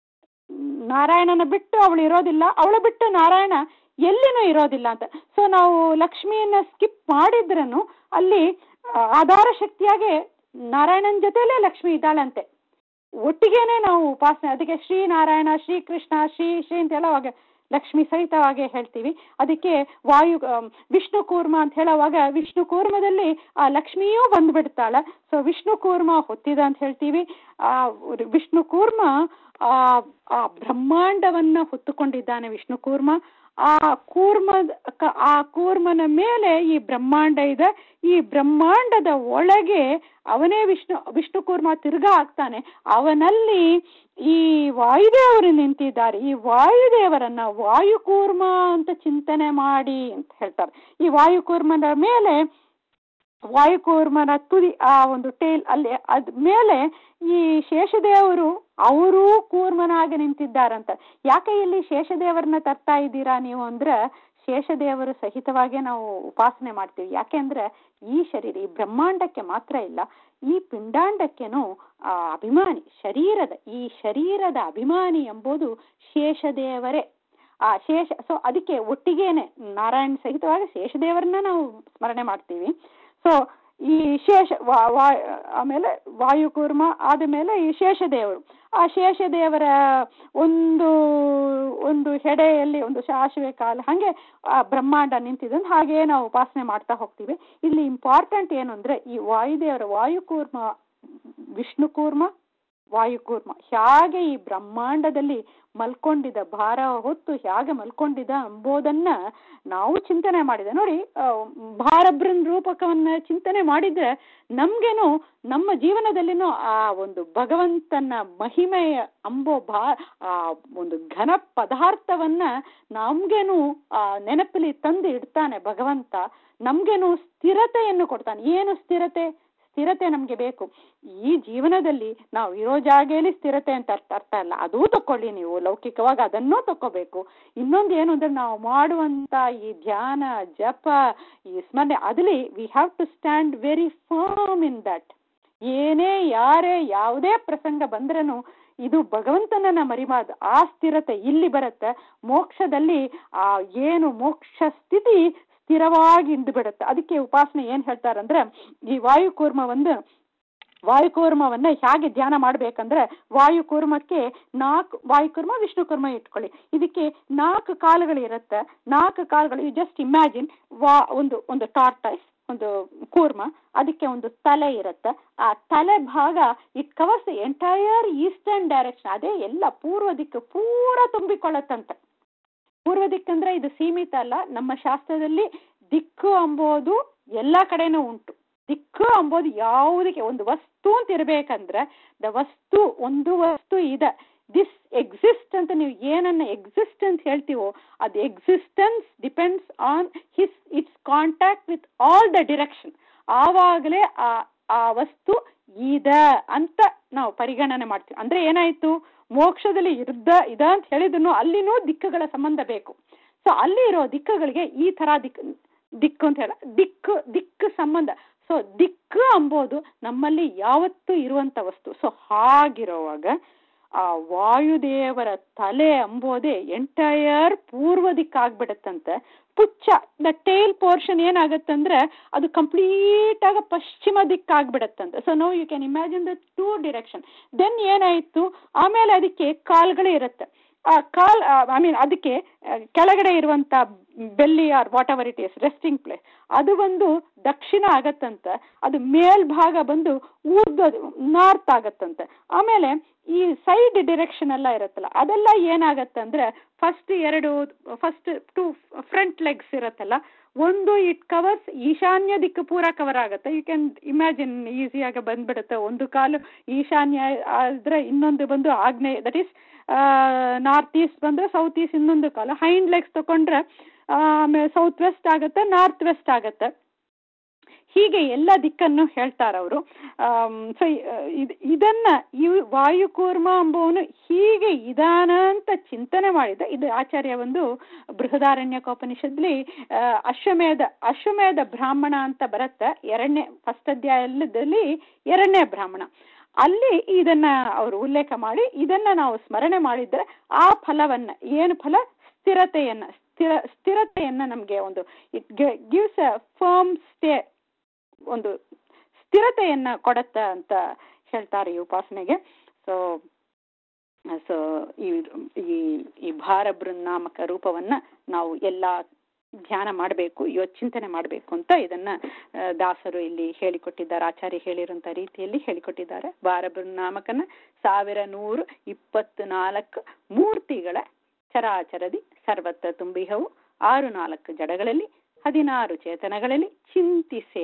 ನಾರಾಯಣನ ಬಿಟ್ಟು ಅವಳು ಇರೋದಿಲ್ಲ ಅವಳು ಬಿಟ್ಟು ನಾರಾಯಣ ಎಲ್ಲಿನೂ ಇರೋದಿಲ್ಲ ಅಂತ ಸೊ ನಾವು ಲಕ್ಷ್ಮಿಯನ್ನ ಸ್ಕಿಪ್ ಮಾಡಿದ್ರೂ ಅಲ್ಲಿ ಆ, ಆಧಾರ ಶಕ್ತಿಯಾಗಿ ನಾರಾಯಣನ ಜೊತೆಲೇ ಲಕ್ಷ್ಮಿ ಇದ್ದಾಳಂತೆ ಒಟ್ಟಿಗೆನೆ ನಾವು ಉಪಾಸನೆ ಅದಕ್ಕೆ ಶ್ರೀ ನಾರಾಯಣ ಶ್ರೀ ಕೃಷ್ಣ ಶ್ರೀ ಶ್ರೀ ಅಂತ ಹೇಳುವಾಗ ಲಕ್ಷ್ಮಿ ಸಹಿತವಾಗಿ ಹೇಳ್ತೀವಿ ಅದಕ್ಕೆ ವಾಯು ಆಮ್, ವಿಷ್ಣು ಕೂರ್ಮ ಅಂತ ಹೇಳುವಾಗ ವಿಷ್ಣು ಕೂರ್ಮದಲ್ಲಿ ಆ ಲಕ್ಷ್ಮಿಯೂ ಬಂದ್ಬಿಡ್ತಾಳೆ ಸೊ ವಿಷ್ಣು ಕೂರ್ಮ ಹೊತ್ತಿದ ಅಂತ ಹೇಳ್ತೀವಿ ಆ ವಿಷ್ಣು ಕೂರ್ಮ ಆ ಆ ಬ್ರಹ್ಮಾಂಡವನ್ನ ಹೊತ್ತುಕೊಂಡಿದ್ದಾನೆ ವಿಷ್ಣು ಕೂರ್ಮ ಆ ಕೂರ್ಮದ ಕ- ಆ ಕೂರ್ಮನ ಮೇಲೆ ಈ ಬ್ರಹ್ಮಾಂಡ ಇದೆ ಈ ಬ್ರಹ್ಮಾಂಡದ ಒಳಗೆ ಅವನೇ ವಿಷ್ಣು ವಿಷ್ಣು ಕೂರ್ಮ ತಿರ್ಗಾ ಆಗ್ತಾನೆ ಅವನಲ್ಲಿ ಈ ವಾಯುದೇವರು ನಿಂತಿದ್ದಾರೆ ಈ ವಾಯುದೇವರನ್ನ ವಾಯುಕೂರ್ಮ ಅಂತ ಚಿಂತನೆ ಮಾಡಿ ಅಂತ ಹೇಳ್ತಾರೆ ಈ ವಾಯುಕೂರ್ಮನ ಮೇಲೆ ವಾಯುಕೂರ್ಮನ ತುದಿ ಆ ಒಂದು ಟೇಲ್ ಅಲ್ಲಿ ಅದ್ ಮೇಲೆ ಈ ಶೇಷದೇವರು ಅವರೂ ಕೂರ್ಮನಾಗಿ ನಿಂತಿದ್ದಾರಂತ ಯಾಕೆ ಇಲ್ಲಿ ಶೇಷದೇವರನ್ನ ತರ್ತಾ ಇದ್ದೀರಾ ನೀವು ಅಂದ್ರೆ ಶೇಷದೇವರು ಸಹಿತವಾಗೇ ನಾವು ಉಪಾಸನೆ ಮಾಡ್ತೀವಿ ಯಾಕೆ ಅಂದ್ರೆ ಈ ಶರೀರ ಈ ಬ್ರಹ್ಮಾಂಡಕ್ಕೆ ಮಾತ್ರ ಇಲ್ಲ ಈ ಪಿಂಡಾಂಡಕ್ಕೆನೂ ಆ ಅಭಿಮಾನಿ ಶರೀರದ ಈ ಶರೀರದ ಅಭಿಮಾನಿ ಎಂಬುದು ಶೇಷದೇವರೇ ಆ ಶೇಷ ಸೊ ಅದಕ್ಕೆ ಒಟ್ಟಿಗೇನೆ ನಾರಾಯಣ ಸಹಿತವಾಗಿ ಶೇಷದೇವರನ್ನ ನಾವು ಸ್ಮರಣೆ ಮಾಡ್ತೀವಿ ಸೊ ಈ ಶೇಷ ವಾ ವಾ ಆಮೇಲೆ ವಾಯುಕೂರ್ಮ ಆದ ಮೇಲೆ ಈ ಶೇಷದೇವರು ಆ ಶೇಷದೇವರ ಒಂದು ಒಂದು ಹೆಡೆಯಲ್ಲಿ ಒಂದು ಸಾಸಿವೆ ಕಾಲು ಹಾಗೆ ಆ ಬ್ರಹ್ಮಾಂಡ ನಿಂತಿದ್ದಂತ ಹಾಗೆ ನಾವು ಉಪಾಸನೆ ಮಾಡ್ತಾ ಹೋಗ್ತೀವಿ ಇಲ್ಲಿ ಇಂಪಾರ್ಟೆಂಟ್ ಏನು ಅಂದ್ರೆ ಈ ವಾಯುದೇವರ ವಾಯುಕೂರ್ಮ ವಿಷ್ಣು ಕೂರ್ಮ ವಾಯುಕೂರ್ಮ ಹೇಗೆ ಈ ಬ್ರಹ್ಮಾಂಡದಲ್ಲಿ ಮಲ್ಕೊಂಡಿದ್ದ ಭಾರ ಹೊತ್ತು ಹೇಗೆ ಮಲ್ಕೊಂಡಿದ್ದ ಎಂಬುದನ್ನ ನಾವು ಚಿಂತನೆ ಮಾಡಿದೆ ನೋಡಿ ಆ, ಭಾರಬ್ರನ್ ರೂಪಕವನ್ನ ಚಿಂತನೆ ಮಾಡಿದ್ರೆ ನಮ್ಗೇನು ನಮ್ಮ ಜೀವನದಲ್ಲಿನೂ ಆ ಒಂದು ಭಗವಂತನ ಮಹಿಮೆಯ ಅಂಬೋ ಭಾ ಆ ಒಂದು ಘನ ಪದಾರ್ಥವನ್ನ ನಮ್ಗೇನು ಆ ನೆನಪಲ್ಲಿ ತಂದು ಇಡ್ತಾನೆ ಭಗವಂತ ನಮ್ಗೇನು ಸ್ಥಿರತೆಯನ್ನು ಕೊಡ್ತಾನೆ ಏನು ಸ್ಥಿರತೆ ಸ್ಥಿರತೆ ನಮ್ಗೆ ಬೇಕು ಈ ಜೀವನದಲ್ಲಿ ನಾವು ಇರೋ ಜಾಗೆಯಲ್ಲಿ ಸ್ಥಿರತೆ ಅಂತ ಅರ್ಥ ಅರ್ಥ ಅಲ್ಲ ಅದೂ ತಕೊಳ್ಳಿ ನೀವು ಲೌಕಿಕವಾಗಿ ಅದನ್ನೂ ತಕ್ಕೋಬೇಕು ಇನ್ನೊಂದು ಏನು ಅಂದ್ರೆ ನಾವು ಮಾಡುವಂತ ಈ ಧ್ಯಾನ ಜಪ ಈ ಸ್ಮರಣೆ ಅದಲ್ಲಿ we have to stand very firm in that ಏನೇ ಯಾರೇ ಯಾವುದೇ ಪ್ರಸಂಗ ಬಂದ್ರೂ ಇದು ಭಗವಂತನನ್ನ ಮರಿಬಾರ್ದು ಆ ಸ್ಥಿರತೆ ಇಲ್ಲಿ ಬರುತ್ತೆ ಮೋಕ್ಷದಲ್ಲಿ ಆ ಏನು ಮೋಕ್ಷ ಸ್ಥಿತಿ ಸ್ಥಿರವಾಗಿ ಇಂದು ಬಿಡುತ್ತೆ ಅದಕ್ಕೆ ಉಪಾಸನೆ ಏನ್ ಹೇಳ್ತಾರಂದ್ರೆ ಈ ವಾಯುಕೂರ್ಮ ಒಂದು ವಾಯುಕೂರ್ಮವನ್ನ ಹೇಗೆ ಧ್ಯಾನ ಮಾಡ್ಬೇಕಂದ್ರೆ ವಾಯುಕೂರ್ಮಕ್ಕೆ ನಾಲ್ಕು ವಾಯುಕೂರ್ಮ ವಿಷ್ಣು ಕೂರ್ಮ ಇಟ್ಕೊಳ್ಳಿ ಇದಕ್ಕೆ ನಾಲ್ಕು ಕಾಲುಗಳಿರುತ್ತೆ ನಾಲ್ಕು ಕಾಲುಗಳು ಯು ಜಸ್ಟ್ ಇಮ್ಯಾಜಿನ್ ವಾ ಒಂದು ಒಂದು ಟಾರ್ಟೈಸ್ ಒಂದು ಕೂರ್ಮ ಅದಕ್ಕೆ ಒಂದು ತಲೆ ಇರುತ್ತೆ ಆ ತಲೆ ಭಾಗ it covers entire eastern direction ಅದೇ ಎಲ್ಲ ಪೂರ್ವ ದಿಕ್ಕು ಪೂರ ತುಂಬಿಕೊಳ್ಳತ್ತಂತೆ ಪೂರ್ವ ದಿಕ್ಕಂದ್ರೆ ಇದು ಸೀಮಿತ ಅಲ್ಲ ನಮ್ಮ ಶಾಸ್ತ್ರದಲ್ಲಿ ದಿಕ್ಕು ಅಂಬೋದು ಎಲ್ಲ ಕಡೆನೂ ಉಂಟು ದಿಕ್ಕು ಅಂಬೋದು ಯಾವುದಕ್ಕೆ ಒಂದು ವಸ್ತು ಅಂತ ಇರ್ಬೇಕಂದ್ರೆ ದ ವಸ್ತು ಒಂದು ವಸ್ತು ಇದೆ ದಿಸ್ ಎಕ್ಸಿಸ್ಟ್ ಅಂತ ನೀವು ಏನನ್ನ ಎಕ್ಸಿಸ್ಟ್ ಅಂತ ಹೇಳ್ತೀವೋ ಅದು existence depends on his it's contact with all the direction ಆವಾಗಲೇ ಆ ಆ ವಸ್ತು ಇದೆ ಅಂತ ನಾವು ಪರಿಗಣನೆ ಮಾಡ್ತೀವಿ ಅಂದ್ರೆ ಏನಾಯ್ತು ಮೋಕ್ಷದಲ್ಲಿ ಇರ್ದ ಇದ ಅಂತ ಹೇಳಿದ್ರು ಅಲ್ಲಿನೂ ದಿಕ್ಕುಗಳ ಸಂಬಂಧ ಬೇಕು ಸೊ ಅಲ್ಲಿ ಇರೋ ದಿಕ್ಕುಗಳಿಗೆ ಈ ತರ ದಿಕ್ಕು ದಿಕ್ಕು ಅಂತ ಹೇಳ ದಿಕ್ಕು ದಿಕ್ಕು ಸಂಬಂಧ ಸೊ ದಿಕ್ಕು ಅಂಬೋದು ನಮ್ಮಲ್ಲಿ ಯಾವತ್ತೂ ಇರುವಂತ ವಸ್ತು ಸೊ ಹಾಗಿರುವಾಗ ಆ ವಾಯುದೇವರ ತಲೆ ಅಂಬೋದೇ ಎಂಟೈರ್ ಪೂರ್ವ ದಿಕ್ಕಾಗ್ಬಿಡತ್ತಂತೆ ಪುಚ್ಚ ದ ಟೇಲ್ ಪೋರ್ಷನ್ ಏನಾಗತ್ತಂದ್ರೆ ಅದು ಕಂಪ್ಲೀಟ್ ಆಗ ಪಶ್ಚಿಮ ದಿಕ್ಕಾಗ್ಬಿಡತ್ತಂತೆ so no you can imagine the two direction then ಏನಾಯ್ತು ಆಮೇಲೆ ಅದಕ್ಕೆ ಕಾಲ್ಗಳೇ ಇರುತ್ತೆ ಆ ಕಾಲ್ ಐ ಮೀನ್ ಅದಕ್ಕೆ ಆ, ಕೆಳಗಡೆ ಇರುವಂತ belly or whatever it is resting place ಅದು ಒಂದು ದಕ್ಷಿಣ ಆಗತ್ತಂತ ಅದು ಮೇಲ್ಭಾಗ ಬಂದು ಊರ್ಧ್ವ ನಾರ್ತ್ ಆಗತ್ತಂತೆ ಆಮೇಲೆ ಈ ಸೈಡ್ ಡಿರೆಕ್ಷನ್ ಎಲ್ಲ ಇರುತ್ತಲ್ಲ ಅದೆಲ್ಲ ಏನಾಗತ್ತಂದ್ರೆ ಫಸ್ಟ್ ಎರಡು ಫಸ್ಟ್ ಟು ಫ್ರಂಟ್ ಲೆಗ್ಸ್ ಇರತ್ತಲ್ಲ ಒಂದು ಇಟ್ ಕವರ್ಸ್ ಈಶಾನ್ಯ ದಿಕ್ಕು ಪೂರ ಕವರ್ ಆಗುತ್ತೆ ಯು ಕ್ಯಾನ್ ಇಮ್ಯಾಜಿನ್ ಈಸಿಯಾಗಿ ಬಂದ್ಬಿಡುತ್ತೆ ಒಂದು ಕಾಲು ಈಶಾನ್ಯ ಆದ್ರೆ ಇನ್ನೊಂದು ಬಂದು ಆಗ್ನೇಯ ದಟ್ ಈಸ್ ನಾರ್ತ್ ಈಸ್ಟ್ ಬಂದ್ರೆ ಸೌತ್ ಈಸ್ಟ್ ಇನ್ನೊಂದು ಕಾಲು ಹೈಂಡ್ ಲೆಗ್ಸ್ ತಗೊಂಡ್ರೆ ಆಮೇಲೆ ಸೌತ್ ವೆಸ್ಟ್ ಆಗುತ್ತೆ ನಾರ್ತ್ ವೆಸ್ಟ್ ಆಗುತ್ತೆ ಹೀಗೆ ಎಲ್ಲ ದಿಕ್ಕನ್ನು ಹೇಳ್ತಾರೆ ಅವರು ಸೊ ಇದನ್ನ ಈ ವಾಯುಕೂರ್ಮ ಎಂಬುವನು ಹೀಗೆ ಇದಾನ ಅಂತ ಚಿಂತನೆ ಮಾಡಿದ ಇದು ಆಚಾರ್ಯ ಒಂದು ಬೃಹದಾರಣ್ಯಕೋಪನಿಷತ್ಲಿ ಅಶ್ವಮೇಧ ಅಶ್ವಮೇಧ ಬ್ರಾಹ್ಮಣ ಅಂತ ಬರುತ್ತೆ ಎರಡನೇ ಫಸ್ಟ್ ಅಧ್ಯಾಯದಲ್ಲಿ ಎರಡನೇ ಬ್ರಾಹ್ಮಣ ಅಲ್ಲಿ ಇದನ್ನ ಅವರು ಉಲ್ಲೇಖ ಮಾಡಿ ಇದನ್ನ ನಾವು ಸ್ಮರಣೆ ಮಾಡಿದ್ರೆ ಆ ಫಲವನ್ನ ಏನು ಫಲ ಸ್ಥಿರತೆಯನ್ನ ಸ್ಥಿರ ಸ್ಥಿರತೆಯನ್ನ ನಮಗೆ ಒಂದು it gives a firm stay ಒಂದು ಸ್ಥಿರತೆಯನ್ನ ಕೊಡತ್ತ ಅಂತ ಹೇಳ್ತಾರೆ ಈ ಉಪಾಸನೆಗೆ ಸೊ ಸೊ ಈ ಈ ಈ ಭಾರ ಬೃನ್ನಾಮಕ ರೂಪವನ್ನ ನಾವು ಎಲ್ಲ ಧ್ಯಾನ ಮಾಡಬೇಕು ಚಿಂತನೆ ಮಾಡಬೇಕು ಅಂತ ಇದನ್ನ ದಾಸರು ಇಲ್ಲಿ ಹೇಳಿಕೊಟ್ಟಿದ್ದಾರೆ ಆಚಾರ್ಯ ಹೇಳಿರುವಂತ ರೀತಿಯಲ್ಲಿ ಹೇಳಿಕೊಟ್ಟಿದ್ದಾರೆ ಭಾರ ಬೃನ್ನಾಮಕನ ಸಾವಿರ ನೂರು ಇಪ್ಪತ್ತು ನಾಲ್ಕು ಮೂರ್ತಿಗಳ ಚರಾಚರದಿ ಸರ್ವತ್ರ ತುಂಬಿಹವು ಆರು ನಾಲ್ಕು ಜಡಗಳಲ್ಲಿ ಹದಿನಾರು ಚೇತನಗಳಲ್ಲಿ ಚಿಂತಿಸೆ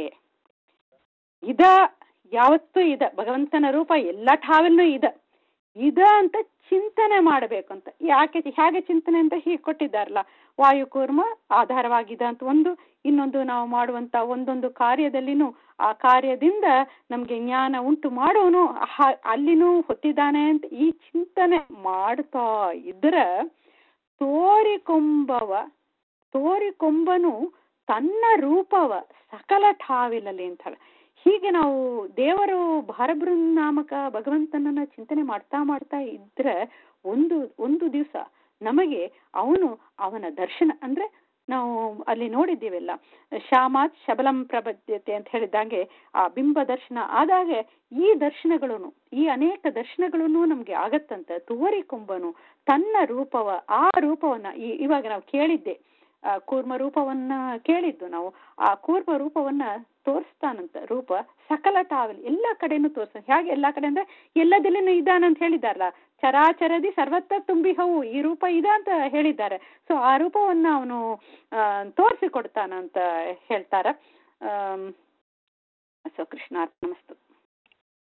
ಇದ ಯಾವತ್ತೂ ಇದ ಭಗವಂತನ ರೂಪ ಎಲ್ಲ ಠಾವಲ್ಲೂ ಇದ ಇದ ಅಂತ ಚಿಂತನೆ ಮಾಡಬೇಕು ಅಂತ ಯಾಕೆ ಹೇಗೆ ಚಿಂತನೆ ಅಂತ ಹೀಗೆ ಕೊಟ್ಟಿದ್ದಾರಲ್ಲ ವಾಯುಕೂರ್ಮ ಆಧಾರವಾಗಿದೆ ಅಂತ ಒಂದು ಇನ್ನೊಂದು ನಾವು ಮಾಡುವಂತ ಒಂದೊಂದು ಕಾರ್ಯದಲ್ಲಿನೂ ಆ ಕಾರ್ಯದಿಂದ ನಮ್ಗೆ ಜ್ಞಾನ ಉಂಟು ಮಾಡೋನು ಅಲ್ಲಿನೂ ಹೊತ್ತಿದ್ದಾನೆ ಅಂತ ಈ ಚಿಂತನೆ ಮಾಡ್ತಾ ಇದ್ರೆ ತೋರಿಕೊಂಬವ ತೋರಿಕೊಂಬನು ತನ್ನ ರೂಪವ ಸಕಲ ಠಾವಿಲಲ್ಲಿ ಅಂತ ಹೇಳಿ ಹೀಗೆ ನಾವು ದೇವರು ಭಾರಬೃನ್ನಾಮಕ ಭಗವಂತನನ್ನ ಚಿಂತನೆ ಮಾಡ್ತಾ ಮಾಡ್ತಾ ಇದ್ರೆ ಒಂದು ಒಂದು ದಿವಸ ನಮಗೆ ಅವನು ಅವನ ದರ್ಶನ ಅಂದ್ರೆ ನಾವು ಅಲ್ಲಿ ನೋಡಿದ್ದೀವೆಲ್ಲ ಶ್ಯಾಮಾತ್ ಶಬಲಂ ಪ್ರಬದ್ಯತೆ ಅಂತ ಹೇಳಿದಂಗೆ ಆ ಬಿಂಬ ದರ್ಶನ ಆದಾಗ ಈ ದರ್ಶನಗಳನ್ನು ಈ ಅನೇಕ ದರ್ಶನಗಳನ್ನು ನಮ್ಗೆ ಆಗತ್ತಂತ ತೋರಿಕೊಂಬನು ತನ್ನ ರೂಪವ ಆ ರೂಪವನ್ನ ಈ ಇವಾಗ ನಾವು ಕೇಳಿದ್ದೆ ಆ ಕೂರ್ಮ ರೂಪವನ್ನ ಕೇಳಿದ್ದು ನಾವು ಆ ಕೂರ್ಮ ರೂಪವನ್ನ ತೋರಿಸ್ತಾನಂತ ರೂಪ ಸಕಲ ಟಾವಲ್ ಎಲ್ಲ ಕಡೆನೂ ತೋರಿಸ್ತಾನೆ ಹೇಗೆ ಎಲ್ಲ ಕಡೆ ಅಂದ್ರೆ ಎಲ್ಲದಲ್ಲಿನೂ ಇದಾನಂತ ಹೇಳಿದಾರಲ್ಲ ಚರಾಚರದಿ ಸರ್ವತ್ರ ತುಂಬಿ ಹವು ಈ ರೂಪ ಇದ ಅಂತ ಹೇಳಿದ್ದಾರೆ ಸೊ ಆ ರೂಪವನ್ನ ಅವನು ತೋರಿಸಿ ಕೊಡ್ತಾನಂತ ಹೇಳ್ತಾರ ಸೊ ಕೃಷ್ಣಾರ್ಥ ನಮಸ್ತು